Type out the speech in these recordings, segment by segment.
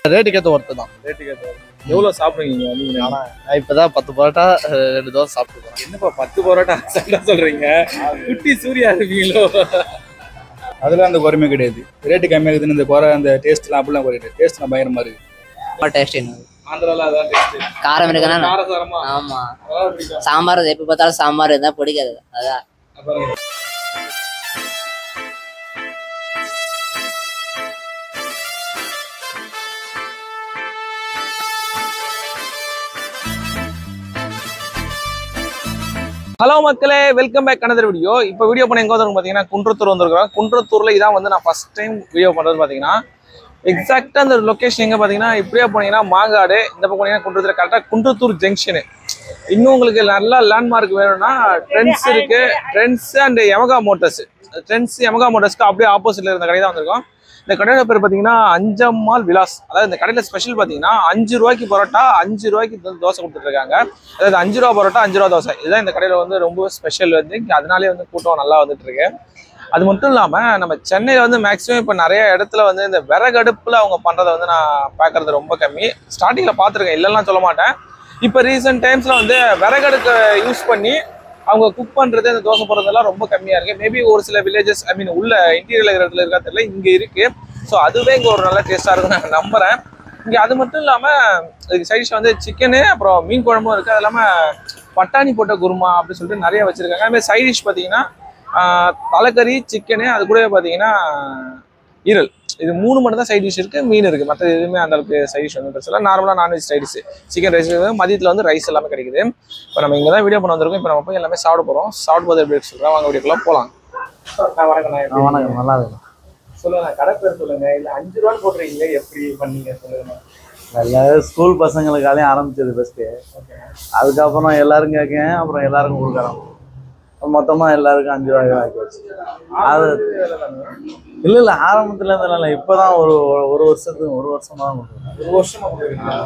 ரேட்டுக்கு ஏற்ற ஒர்த்து தான் ரேட்டுக்கு ஏற்ற எவ்வளவு சாப்பிடுவீங்க நீங்க ஆனா நான் இப்பதான் பத்து பரோட்டா அஹ், ரெண்டு தோசை சாப்பிட்டு போறேன் என்னப்பா பத்து பரோட்டா சாப்பிட்டா சொல்றீங்க குட்டி சூர்யா இருப்பீங்களோ அதெல்லாம் அந்த குறைமே கிடையாது ரேட்டு கம்மியாகுதுன்னு இந்த குறை அந்த டேஸ்ட்லாம் அப்படிலாம் குறையாது டேஸ்ட்லாம் பயங்கரமா இருக்கு ரொம்ப டேஸ்ட் என்ன ஆந்திரால அதான் டேஸ்ட் காரம் இருக்குன்னா காரசாரமா ஆமா அதான் பிடிக்கும் சாம்பார் எப்ப பார்த்தாலும் சாம்பார் இருந்தா பிடிக்காது அதான் அப்புறம் ஹலோ மக்களே வெல்கம் பேக் another வீடியோ இப்போ வீடியோ பண்ண எங்கே வந்திருக்கோம் பார்த்தீங்கன்னா குன்றத்தூர் வந்திருக்கிறோம் குன்றத்தூரில் இதான் வந்து நான் ஃபர்ஸ்ட் டைம் வீடியோ பண்ணுறது பார்த்தீங்கன்னா எக்ஸாக்டாக அந்த லொக்கேஷன் எங்கே பார்த்தீங்கன்னா இப்படியே போனீங்கன்னா மாங்காடு இந்த பக்கம் போனீங்கன்னா குன்றத்தூர் கரெக்டாக குன்றத்தூர் ஜங்ஷனு இன்னும் உங்களுக்கு நல்லா லேண்ட்மார்க் வேணும்னா ட்ரெண்ட்ஸ் இருக்கு Trends and Yamaha Motors Trends Yamaha மோட்டர்ஸ்க்கு அப்படியே ஆப்போசிட்ல இருந்த கடை தான் வந்திருக்கோம் இந்த கடையோட பேர் பார்த்தீங்கன்னா அஞ்சம்மாள் விலாஸ் அதாவது இந்த கடையில் ஸ்பெஷல் பார்த்தீங்கன்னா அஞ்சு ரூபாய்க்கு பரோட்டா அஞ்சு ரூபாய்க்கு வந்து தோசை கொடுத்துட்டு இருக்காங்க அதாவது அஞ்சு ரூபா பரோட்டா அஞ்சு ரூபா தோசை இதுதான் இந்த கடையில் வந்து ரொம்ப ஸ்பெஷல் வந்து இங்க அதனாலே வந்து கூட்டம் நல்லா வந்துட்டு இருக்கு அது மட்டும் இல்லாமல் நம்ம சென்னையில் வந்து மேக்ஸிமம் இப்போ நிறைய இடத்துல வந்து இந்த விறகடுப்பில் அவங்க பண்ணுறதை வந்து நான் பார்க்கறது ரொம்ப கம்மி ஸ்டார்டிங்கில் பார்த்துருக்கேன் இல்லைன்னா சொல்ல மாட்டேன் இப்போ ரீசெண்ட் டைம்ஸில் வந்து விறகடுக்க யூஸ் பண்ணி அவங்க குக் பண்ணுறது இந்த தோசை போடுறதெல்லாம் ரொம்ப கம்மியாக இருக்குது மேபி ஒரு சில வில்லேஜஸ் ஐ மீன் உள்ள இன்டீரியல் இருக்கிற இடத்துல இருக்கா தெரியல இங்கே இருக்குது ஸோ அதுவே இங்கே ஒரு நல்ல டேஸ்ட்டாக இருக்கும் நான் நம்புகிறேன் இங்கே அது மட்டும் இல்லாமல் இதுக்கு சைடிஷ் வந்து சிக்கனு அப்புறம் மீன் குழம்பும் இருக்குது அது இல்லாமல் பட்டாணி போட்ட குருமா அப்படின்னு சொல்லிட்டு நிறைய வச்சுருக்காங்க அதுமாதிரி சைடிஷ் பார்த்தீங்கன்னா ஆஹ், தலைக்கறி சிக்கனு அது கூட பார்த்தீங்கன்னா ஈரல் இது மூணு மட்டும் தான் சைட் டிஷ் இருக்கு மீன் இருக்கு மற்ற எதுவுமே அந்த அளவுக்கு சைட் டிஷ் வந்து பெருசு நார்மலாக non veg side dish chicken rice மதியத்தில் வந்து ரைஸ் எல்லாமே கிடைக்குது இப்போ நம்ம இங்கே தான் வீடியோ பண்ண வந்திருக்கோம் இப்போ நம்ம போய் எல்லாமே சாப்பிட போகிறோம் சாப்பிட்டு போது எப்படி சொல்கிறேன் வாங்க வீடியோக்குள்ள போகலாம் வணக்கம் வணக்கம் நல்லா இருக்கும் சொல்லுங்க கடை பேர் சொல்லுங்க இல்லை அஞ்சு ரூபான்னு போட்டுறீங்களே எப்படி பண்ணீங்க சொல்லுங்க எல்லாரும் ஸ்கூல் பசங்களுக்காலையும் ஆரம்பிச்சது ஃபஸ்ட்டு அதுக்கப்புறம் எல்லாரும் கேட்கேன் அப்புறம் எல்லாருக்கும் கொடுக்குறோம் மொத்தமா எல்லாருக்கும் அஞ்சு ரூபாய் ஆக்கி வச்சு அது இல்ல இல்ல ஆரம்பத்துல இருந்து இல்லை இப்பதான் ஒரு ஒரு வருஷத்துக்கு ஒரு வருஷமா தான் கொடுக்குறோம் ஒரு வருஷமா போட்டுருக்கீங்க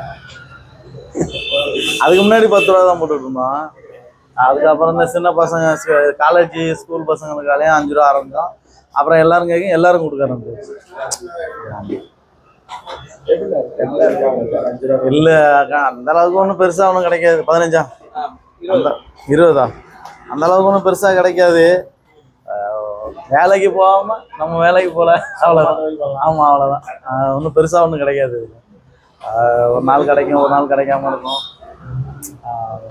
அதுக்கு முன்னாடி பத்து ரூபா தான் போட்டுட்டு இருந்தோம் அதுக்கப்புறம் இந்த சின்ன பசங்க காலேஜ் ஸ்கூல் பசங்களுக்காலையும் அஞ்சு ரூபா ஆரம்பிச்சோம் அப்புறம் எல்லாரும் கேட்கும் எல்லாரும் கொடுக்க ஆரம்பிச்சு அஞ்சு ரூபா இல்ல அக்கா அந்த அளவுக்கு ஒன்றும் பெருசா ஒன்றும் கிடைக்காது பதினஞ்சா அந்த இருபதா அந்த அளவுக்கு ஒன்றும் பெருசா கிடைக்காது அஹ் வேலைக்கு போகாம நம்ம வேலைக்கு போல அவ்வளோதான் ஆமா அவ்வளோதான் ஒன்றும் பெருசா ஒன்றும் கிடைக்காது அஹ் ஒரு நாள் கிடைக்கும் ஒரு நாள் கிடைக்காம இருக்கும் அஹ்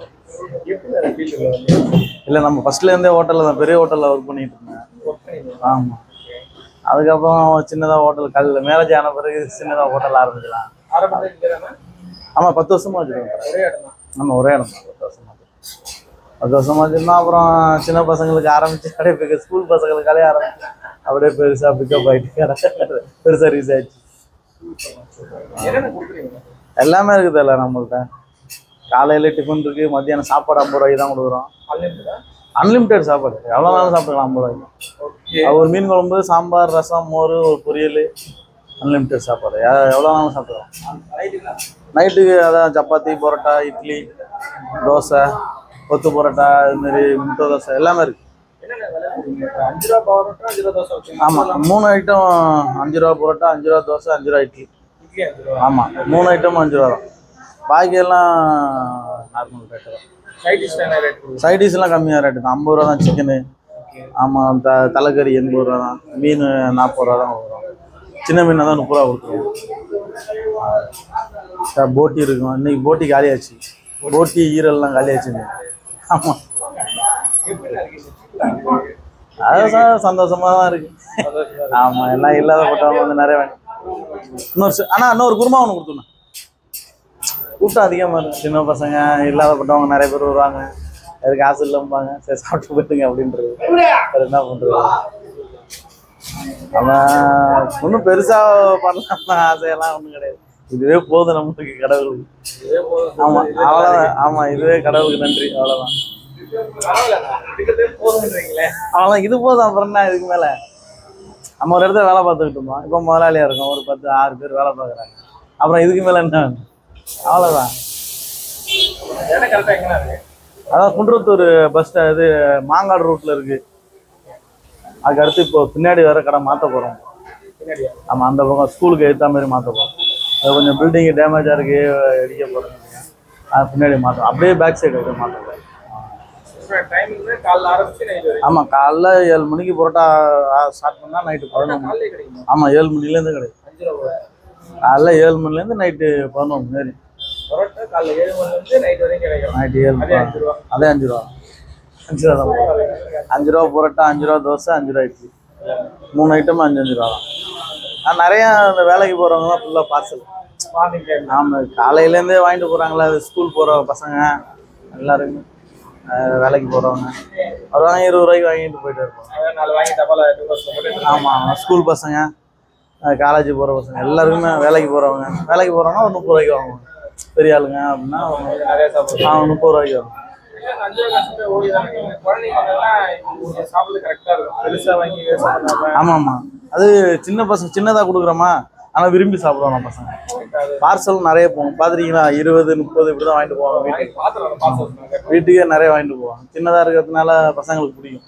இல்லை நம்ம ஃபர்ஸ்ட்ல இருந்தே ஹோட்டலில் தான் பெரிய ஹோட்டலில் ஒர்க் பண்ணிட்டு இருந்தேன் ஆமா அதுக்கப்புறம் சின்னதாக ஹோட்டல் கல் மேரேஜ் ஆன பிறகு சின்னதாக ஹோட்டல் ஆரம்பிக்கலாம் ஆரம்பத்தில் இங்கே தானே ஆமா பத்து வருஷமா வச்சிருக்கோம் ஒரே இடம் தான் ஆமா ஒரே இடம் தான் பத்து வருஷமா பத்து வருஷமா வச்சிருந்தோம் அப்புறம் சின்ன பசங்களுக்கு ஆரம்பிச்சு அப்படியே பிக்க ஸ்கூல் பசங்களுக்காலே ஆரம்பிச்சு அப்படியே பெருசா பிக்கப் ஆயிட்டு கடை பெருசா ரீச் ஆயிடுச்சு என்னென்ன கொடுக்குறீங்க எல்லாமே இருக்குது எல்லாம் நம்மள்ட்ட காலையில டிஃபன் இருக்கு மத்தியானம் சாப்பாடு ஐம்பது ரூபாய்க்கு தான் கொடுக்குறோம் அன்லிமிட்டடா அன்லிமிட்டெட் சாப்பாடு எவ்வளோ நாளும் சாப்பிட்டுக்கலாம் ஐம்பது ரூபாய்க்கு ஓகே ஒரு மீன் குழம்பு சாம்பார் ரசம் மோர் ஒரு பொரியல் அன்லிமிட்டெட் சாப்பாடு எ- எவ்வளோ நாளும் சாப்பிடலாம் நைட்டுக்கு அதான் சப்பாத்தி பரோட்டா இட்லி தோசை கொத்து பரோட்டா இதுமாரி முட்டை தோசை எல்லாமே இருக்கு என்னென்ன விலை கொடுக்குறீங்க இப்ப அஞ்சு ரூபா பரோட்டா அஞ்சு ரூபா தோசை வச்சுங்க ஆமாம் மூணு ஐட்டம் அஞ்சு ரூபா பரோட்டா அஞ்சு ரூபா தோசை அஞ்சு ரூபா இட்லி இட்லி அஞ்சு ரூபா ஆமாம் மூணு ஐட்டமும் அஞ்சு ரூபா தான் பாக்கி எல்லாம் நார்மல் ரேட்டு தான் சைட் டிஷ் என்ன ரேட் கொடுக்குறீங்க சைட் டிஷ்லாம் கம்மியாக ரேட்டு தான் ஐம்பது ரூபா தான் சிக்கனு ஆமாம் த தலைக்கறி எண்பது ரூபா தான் மீன் நாற்பது ரூபா தான் வரும் சின்ன மீனை தான் முப்பது ரூபா கொடுத்துருவோம் ஆ, போட்டி இருக்கும் இன்னைக்கு போட்டி காலியாச்சு போட்டி ஈரல்லாம் காலியாச்சுங்க ஆமாம் அதுதான் சந்தோஷமா தான் இருக்கு ஆமா எல்லாம் இல்லாத போட்டவங்க வந்து நிறைய வேணும் இன்னொரு சி- ஆனா இன்னொரு குருமா ஒன்று கொடுத்துருந்தேன் கூட்டம் அதிகமாக இருக்கும் சின்ன பசங்க இல்லாதப்பட்டவங்க நிறைய பேர் வருவாங்க அதுக்கு காசு இல்லைம்பாங்க சரி சாப்பிட்டு போயிடுங்க அப்படின்றது வேற என்ன பண்றது அவன் ஒன்றும் பெருசா பண்ணலாம்னு ஆசையெல்லாம் ஒன்றும் கிடையாது இதுவே போதும் நம்மளுக்கு கடவுளுக்கு ஆமா அவ்வளோதான் ஆமா இதுவே கடவுளுக்கு நன்றி அவ்வளோதான் போதும்ன்றீங்களே அவ்வளோதான் இது போதும் அப்புறம் என்ன இதுக்கு மேல நம்ம ஒரு இடத்துல வேலை பார்த்துக்கிட்டு இருந்தோம் இப்போ முதலாளியா இருக்கோம் ஒரு பத்து ஆறு பேர் வேலை பார்க்குறாங்க அப்புறம் இதுக்கு மேல என்ன வேணும்? அவ்வளவுதான் இடம் கரெக்டாக எங்கே இருக்கு அதான் குன்றத்தூர் பஸ் ஸ்டா இது மாங்காடு ரூட்ல இருக்கு அதுக்கு அடுத்து இப்போ பின்னாடி வேற கடை மாத்த போறோம் பின்னாடியா ஆமா அந்த பக்கம் ஸ்கூலுக்கு ஏற்ற மாதிரி மாத்த போறோம் அது கொஞ்சம் பில்டிங் டேமேஜாக இருக்கு இடிக்க போகிறாங்க அது பின்னாடி மாற்றோம் அப்படியே பேக் சைடு அப்படியே மாற்றோம் டைமிங் காலைல ஆரம்பிச்சு நைட் வரைக்கும் ஆமாம் காலைல ஏழு மணிக்கு பரோட்டா ஸ்டார்ட் பண்ணால் நைட்டு பதினொன்று மணி காலையிலே கிடைக்குமா ஆமாம் ஏழு மணிலேருந்து கிடைக்கும் அஞ்சு ரூபா காலைல ஏழு மணிலேருந்து நைட்டு பதினொன்று மணி வரைக்கும் பரோட்டா காலைல ஏழு மணில இருந்து நைட் வரைக்கும் கிடைக்கும் நைட்டு ஏழு அதே அஞ்சு ரூபா அதே அஞ்சு ரூபா அஞ்சு ரூபா தான் அஞ்சு ரூபா பரோட்டா அஞ்சு ரூபா தோசை அஞ்சு ரூபா இட்லி மூணு ஐட்டம் அஞ்சு அஞ்சு ரூபா தான் ஆனால் நிறையா இந்த வேலைக்கு போகிறவங்கலாம் ஃபுல்லாக பார்சல் மார்னிங் டைம் ஆமாம் காலையிலேருந்தே வாங்கிட்டு போகிறாங்களா ஸ்கூல் போகிற பசங்க எல்லாருமே அஹ் வேலைக்கு போகிறவங்க வருவாங்க இருபது ரூபாய்க்கு வாங்கிட்டு போயிட்டு இருப்போம் நாலு வாங்கி டபால போட்டு ஆமாம் ஸ்கூல் பசங்க காலேஜ் போகிற பசங்க எல்லாருக்குமே வேலைக்கு போகிறவங்க வேலைக்கு போகிறவங்க ஒரு முப்பது ரூபாய்க்கு வாங்குவாங்க பெரிய ஆளுங்க அப்படின்னா அவங்க நிறைய சாப்பிடுவோம் ஆ, முப்பது ரூபாய்க்கு வாங்குவாங்க அஞ்சு ரூபா காசு போய் ஓடி தான் குழந்தைங்க எல்லாம் சாப்பிடுறது கரெக்டா இருக்கும் பெருசா வாங்கி waste பண்ணாம ஆமாம் ஆமாம் அது சின்ன பசங்க சின்னதாக கொடுக்குறோமா ஆனால் விரும்பி சாப்பிடுவாங்க பசங்க பார்சல் நிறைய போகும் பார்த்துருக்கீங்களா இருபது முப்பது இப்படி தான் வாங்கிட்டு போவாங்க வீட்டுக்கு பாத்திரம் பாத்திரம் வீட்டுக்கே நிறைய வாங்கிட்டு போவாங்க சின்னதாக இருக்கிறதுனால பசங்களுக்கு பிடிக்கும்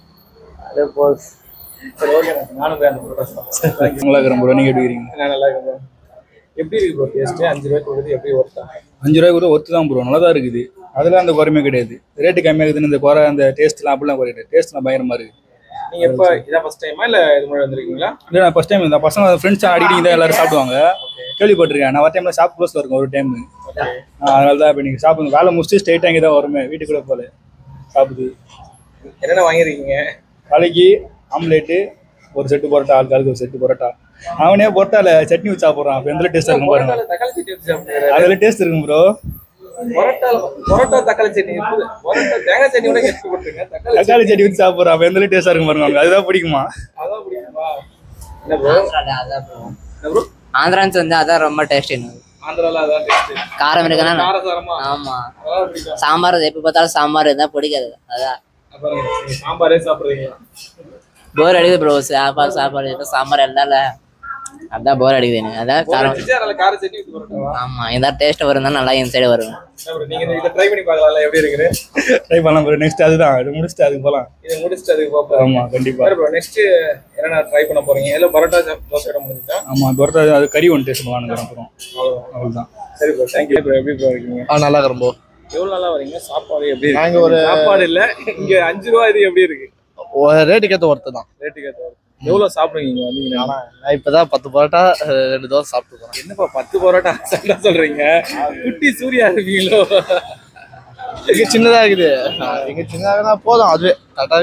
அதே போல் சரி ஓகே நானும் போய் அந்த பரோட்டா சாப்பிடுறேன் நல்லா இருக்கிறேன் ப்ரோ நீங்கள் எப்படி இருக்கீங்க நான் நல்லா இருக்கேன் bro. எப்படி இருக்கு ப்ரோ டேஸ்ட் அஞ்சு ரூபாய்க்கு கொடுத்து எப்படி ஒர்த்தா அஞ்சு ரூபாய்க்கு கூட ஒர்த்து தான் ப்ரோ நல்லா தான் இருக்குது அதெல்லாம் அந்த குறைமே கிடையாது ரேட்டு கம்மியாகுதுன்னு இந்த குறை அந்த டேஸ்ட்லாம் அப்படிலாம் குறையாது டேஸ்ட்லாம் பயங்கரமாக இருக்குது நீங்க எப்ப இதான் ஃபர்ஸ்ட் டைமா இல்ல இது முன்னாடி வந்திருக்கீங்களா இல்லை நான் ஃபஸ்ட் டைம் இந்த பசங்க ஃப்ரெண்ட்ஸ் அடிக்கடி தான் எல்லாரும் சாப்பிடுவாங்க கேள்விப்பட்டிருக்கேன் நான் ஒரு டைமில் ஷாப் க்ளோஸில் இருக்கும் ஒரு டைம் அதனால தான் இப்போ நீங்கள் சாப்பிடுங்க வேலை முடிச்சுட்டு ஸ்ட்ரைட்டாக இங்கே தான் வருமே வீட்டுக்குள்ளே போல சாப்பிடுது என்னென்ன வாங்கியிருக்கீங்க காலைக்கு ஆம்லேட்டு ஒரு செட்டு பரோட்டா ஆள் காலுக்கு ஒரு செட்டு பரோட்டா அவனே பரோட்டால சட்னி வச்சு சாப்பிட்றான் அப்போ எந்த டேஸ்ட்டாக இருக்கும் பாருங்க பரோட்டால தக்காளி சட்னி வச்சு சாப்பிடுங்க அதில் டேஸ்ட் இருக்கும் ப்ரோ பரோட்டா பரோட்டா தக்காளி சட்னி இருக்குது பரோட்டா தேங்காய் சட்னி கூட கெட்டு போட்டுருங்க தக்காளி தக்காளி சட்னி வச்சு சாப்பிட்றான் அப்போ எந்த டேஸ்ட்டாக இருக்கும் பாருங்க அவனுக்கு அதுதான் பிடிக்குமா அதான் பிடிக்குமா என்ன ப்ரோ ஆந்திரால அதான் bro. என்ன ப்ரோ ஆந்திரான்ஸ் வந்து அதான் ரொம்ப டேஸ்ட் ஆந்திரால அதான் டேஸ்ட் காரம் இருக்குன்னா காரசாரமா ஆமா அதான் பிடிக்கும் சாம்பார் எப்ப பார்த்தாலும் சாம்பார் இருந்தா பிடிக்காது அதான் அப்புறம் நீங்க சாம்பாரே சாப்பிடுறீங்களா போர் அடிக்குது ப்ரோ சாப்பாடு சாப்பாடு எப்ப சாம்பார் இருந்தால அதான் போர் அடிக்குது எனக்கு அதான் காரம் வச்சு அதனால கார சட்னி வச்சு பரோட்டாவா ஆமா ஏதாவது டேஸ்ட் வரும் தான் நல்லா இந்த சைடு வரும் என்ன bro, நீங்க இதை ட்ரை பண்ணி பார்க்கலாம்ல எப்படி இருக்குது ட்ரை பண்ணலாம் ப்ரோ நெக்ஸ்ட் அதுதான் இது முடிச்சுட்டு அதுக்கு போகலாம் இதை முடிச்சுட்டு அதுக்கு பார்ப்போம் ஆமாம் கண்டிப்பாக வேற ப்ரோ நெக்ஸ்ட் என்னென்ன ட்ரை பண்ண போறீங்க எல்லாம் பரோட்டா சா- தோசை இடம் முடிஞ்சா ஆமாம் பரோட்டா அது கறி ஒன்று டேஸ்ட் பண்ணுவானுங்க அப்புறம் அவ்வளோதான் சரி ப்ரோ தேங்க்யூ ப்ரோ எப்படி ப்ரோ இருக்கீங்க ஆ நல்லா இருக்கிறோம் ப்ரோ எவ்வளவு நாளா வரீங்க சாப்பாடு எப்படி இருக்கு நாங்க ஒரு- சாப்பாடு இல்ல இங்க அஞ்சு ரூபா இது எப்படி இருக்கு ரேட்டுக்கு ஏற்ற ஒர்த்து தான் ரேட்டுக்கு ஏத்த எவ்வளவு சாப்பிடுவீங்க இங்க வந்தீங்கன்னா நான் இப்பதான் பத்து பரோட்டா அஹ், ரெண்டு தோசை சாப்பிட்டு போறேன் என்னப்பா பத்து பரோட்டா சண்டை சொல்றீங்க குட்டி சூர்யா இருப்பீங்களோ இங்க சின்னதா இருக்குது ஆஹ், இங்க சின்னதா போதும் அதுவே கரெக்டா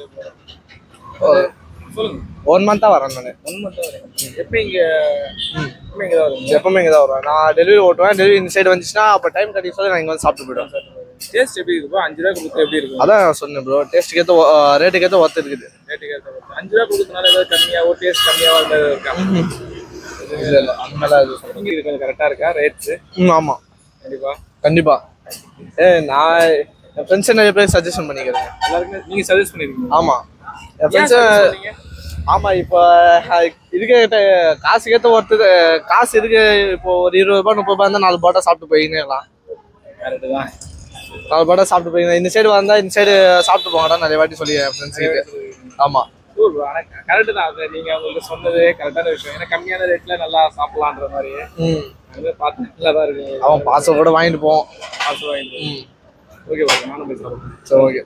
சொல்லுங்க ஒன் மந்த்தா வரேன் நான் உண்மை எப்ப இங்க எப்ப இங்க தான் வருவீங்க எப்பவுமே இங்க தான் வருவேன் நான் டெலிவரி ஓட்டுவேன் டெலிவரி இந்த சைடு வந்துச்சுன்னா அப்போ டைம் கட்டி சொல்லி நான் இங்க வந்து சாப்பிட்டு போயிடுவேன் டேஸ்ட் எப்படி இருக்கு bro? அஞ்சு ரூபா கொடுத்து எப்படி இருக்கும் அதான் நான் சொன்னேன் ப்ரோ டேஸ்ட்டுக்கு ஏற்ற ரேட்டுக்கு ஏற்ற ஒர்த்து இருக்குது ரேட்டுக்கு ஏத்த மாதிரி. அஞ்சு ரூபா கொடுத்தனால ஏதாவது கம்மியாவோ டேஸ்ட் கம்மியாவோ இருந்தது இருக்கா இல்ல இல்ல அந்த மாதிரிலாம் எதுவும் சொல்ல நீங்க இது கொஞ்சம் கரெக்டா இருக்கா ரேட்ஸ் ம் ஆமா கண்டிப்பா கண்டிப்பா ஏ நான் என் ஃப்ரெண்ட்ஸ் நிறைய பேர் சஜஷன் பண்ணிக்கிறேன் எல்லாருக்குமே நீங்க சஜஸ்ட் பண்ணிருக்கீங்க ஆமா என் ஏன் ஃப்ரெண்ட்ஸ் suggest பண்ணீங்க? ஆமா இப்போ இருக்க காசுக்கு ஏற்ற ஒருத்தர் காசு இருக்கு இப்போ ஒரு இருபது ரூபாய் முப்பது ரூபாய் இருந்தால் நாலு பாட்டா சாப்பிட்டு போயினேலாம் கரெக்ட் தான் நாலு பாட்டா சாப்பிட்டு போயிங்க இந்த சைடு வந்தா இந்த சைடு சாப்பிட்டு போங்கடா நிறைய வாட்டி சொல்லி என் ஃப்ரெண்ட்ஸ் கிட்ட ஆமா சூப்பர் bro. ஆனா கரெக்ட் தான் அது நீங்க உங்களுக்கு சொன்னது கரெக்டான விஷயம் ஏன்னா கம்மியான ரேட்ல நல்லா சாப்பிடலான்ற மாதிரி ம் அது பார்த்து நல்லா தான் இருக்கு அவன் பாசம் கூட வாங்கிட்டு போவோம் காசு வாங்கிட்டு ம் ஓகே ஓகே நானும் போய் சாப்பிடுறேன் சரி ஓகே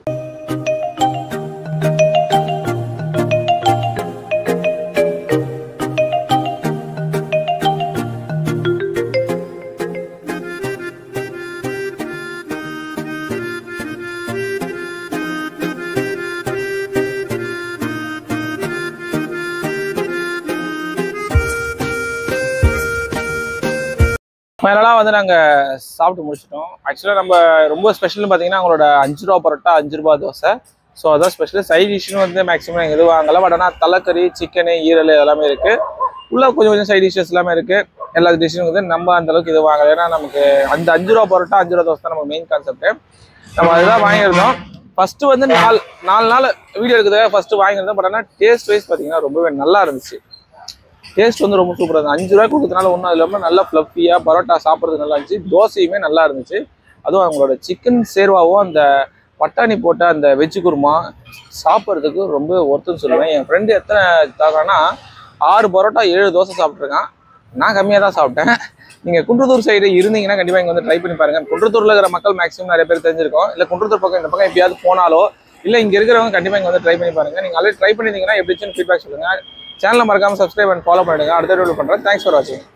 ஃபைனலாக வந்து நாங்கள் சாப்பிட்டு முடிச்சிட்டோம் ஆக்சுவலாக நம்ம ரொம்ப ஸ்பெஷல்னு பார்த்தீங்கன்னா அவங்களோட அஞ்சு ரூபா பரோட்டா அஞ்சு ரூபா தோசை ஸோ அதான் ஸ்பெஷல் சைட் டிஷ்னு வந்து மேக்ஸிமம் எங்கள் எதுவும் வாங்கல பட் ஆனால் தலைக்கறி சிக்கனு ஈரல் எல்லாமே இருக்குது உள்ள கொஞ்சம் கொஞ்சம் சைட் டிஷ்ஷஸ் எல்லாமே இருக்குது எல்லா டிஷ்ஷும் வந்து நம்ம அந்த அளவுக்கு இது வாங்கல ஏன்னா நமக்கு அந்த அஞ்சு ரூபா பரோட்டா அஞ்சு ரூபா தோசை தான் நமக்கு மெயின் கான்செப்ட் நம்ம அதுதான் வாங்கியிருந்தோம் ஃபர்ஸ்ட் வந்து நாலு நாலு நாள் வீடியோ எடுக்கிறதுக்காக ஃபர்ஸ்ட் வாங்கியிருந்தோம் பட் ஆனால் டேஸ்ட் வைஸ் பார்த்தீங்கன்னா ரொம்பவே நல்லா இருந்துச்சு டேஸ்ட் வந்து ரொம்ப சூப்பராக இருந்துச்சு அஞ்சு ரூபாய் கொடுத்தனால ஒன்றும் இல்லாமல் நல்லா ஃப்ளஃபியாக பரோட்டா சாப்பிட்றது நல்லா இருந்துச்சு தோசையுமே நல்லா இருந்துச்சு அதுவும் அவங்களோட சிக்கன் சேர்வாவும் அந்த பட்டாணி போட்ட அந்த வெஜ் குருமா சாப்பிட்றதுக்கு ரொம்ப ஒர்த்துன்னு சொல்லுவேன் என் ஃப்ரெண்டு எத்தனை தாக்கானா ஆறு பரோட்டா ஏழு தோசை சாப்பிட்ருக்கான் நான் கம்மியாக தான் சாப்பிட்டேன் நீங்க குன்றத்தூர் சைடு இருந்தீங்கன்னா கண்டிப்பா இங்க வந்து ட்ரை பண்ணி பாருங்க குன்றத்தூர்ல இருக்கிற மக்கள் மேக்ஸிமம் நிறைய பேர் தெரிஞ்சிருக்கும் இல்ல குன்றத்தூர் பக்கம் இந்த பக்கம் எப்பயாவது போனாலோ இல்ல இங்க இருக்கிறவங்க கண்டிப்பா இங்க வந்து ட்ரை பண்ணி பாருங்க நீங்க ஆல்ரெடி ட்ரை பண்ணிருந்தீங்கன்னா எப்படிச்சுன்னு ஃபீட்பேக் சொல்லுங்க சேனலை மறக்காம சப்ஸ்கிரைப் அண்ட் ஃபாலோ பண்ணிடுங்க அடுத்த வீடியோ பண்றேன் தேங்க்ஸ் ஃபார் வாட்சிங்